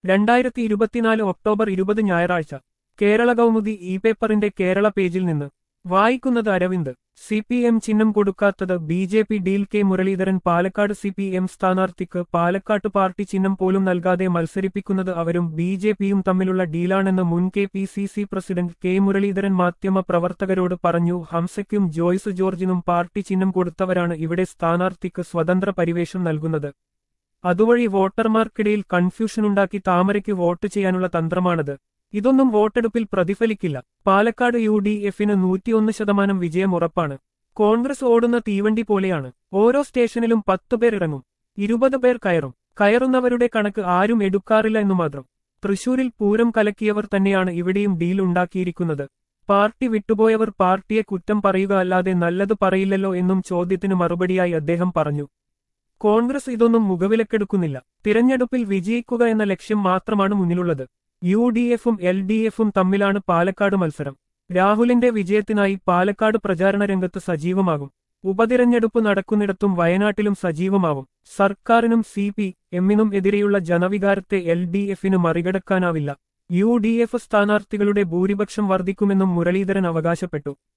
രണ്ടായിരത്തി ഇരുപത്തിനാല് ഒക്ടോബർ ഇരുപത് ഞായറാഴ്ച കേരള കൗമുദി ഇ പേപ്പറിന്റെ കേരള പേജിൽ നിന്ന് വായിക്കുന്നത് അരവിന്ദ് സി പി എം ചിഹ്നം കൊടുക്കാത്തത് B J P deal K Muraleedharan Palakkad C P M സ്ഥാനാർത്ഥിക്ക് പാലക്കാട്ട് പാർട്ടി ചിഹ്നം പോലും നൽകാതെ മത്സരിപ്പിക്കുന്നത് അവരും ബി ജെ പിയും തമ്മിലുള്ള ഡീലാണെന്ന് മുൻ K P C C president K Muraleedharan മാധ്യമ പ്രവർത്തകരോട് പറഞ്ഞു ഹംസയ്ക്കും ജോയ്സ് ജോർജിനും പാർട്ടി ചിഹ്നം കൊടുത്തവരാണ് ഇവിടെ സ്ഥാനാർത്ഥിക്ക് സ്വതന്ത്ര പരിവേഷം നൽകുന്നത് അതുവഴി വോട്ടർമാർക്കിടയിൽ കൺഫ്യൂഷനുണ്ടാക്കി താമരയ്ക്ക് വോട്ട് ചെയ്യാനുള്ള തന്ത്രമാണത് ഇതൊന്നും വോട്ടെടുപ്പിൽ പ്രതിഫലിക്കില്ല പാലക്കാട് യു ഡി എഫിന് നൂറ്റിയൊന്ന് ശതമാനം വിജയം ഉറപ്പാണ് കോൺഗ്രസ് ഓടുന്ന തീവണ്ടി പോലെയാണ് ഓരോ സ്റ്റേഷനിലും പത്ത് പേർ ഇറങ്ങും ഇരുപത് പേർ കയറും കയറുന്നവരുടെ കണക്ക് ആരും എടുക്കാറില്ല എന്നു മാത്രം തൃശൂരിൽ പൂരം കലക്കിയവർ തന്നെയാണ് ഇവിടെയും ഡീൽ ഉണ്ടാക്കിയിരിക്കുന്നത് പാർട്ടി വിട്ടുപോയവർ പാർട്ടിയെ കുറ്റം പറയുക അല്ലാതെ നല്ലത് പറയില്ലല്ലോ എന്നും ചോദ്യത്തിന് മറുപടിയായി അദ്ദേഹം പറഞ്ഞു കോൺഗ്രസ് ഇതൊന്നും മുഖവിലക്കെടുക്കുന്നില്ല തിരഞ്ഞെടുപ്പിൽ വിജയിക്കുക എന്ന ലക്ഷ്യം മാത്രമാണ് മുന്നിലുള്ളത് യു ഡി എഫും എൽ ഡി എഫും തമ്മിലാണ് പാലക്കാട് മത്സരം രാഹുലിന്റെ വിജയത്തിനായി പാലക്കാട് പ്രചാരണ രംഗത്ത് സജീവമാകും ഉപതിരഞ്ഞെടുപ്പ് നടക്കുന്നിടത്തും വയനാട്ടിലും സജീവമാവും സർക്കാരിനും സി പി എമ്മിനും എതിരെയുള്ള ജനവികാരത്തെ എൽ ഡി എഫിന് മറികടക്കാനാവില്ല യു ഡി എഫ് സ്ഥാനാർത്ഥികളുടെ ഭൂരിപക്ഷം വർദ്ധിക്കുമെന്നും മുരളീധരൻ അവകാശപ്പെട്ടു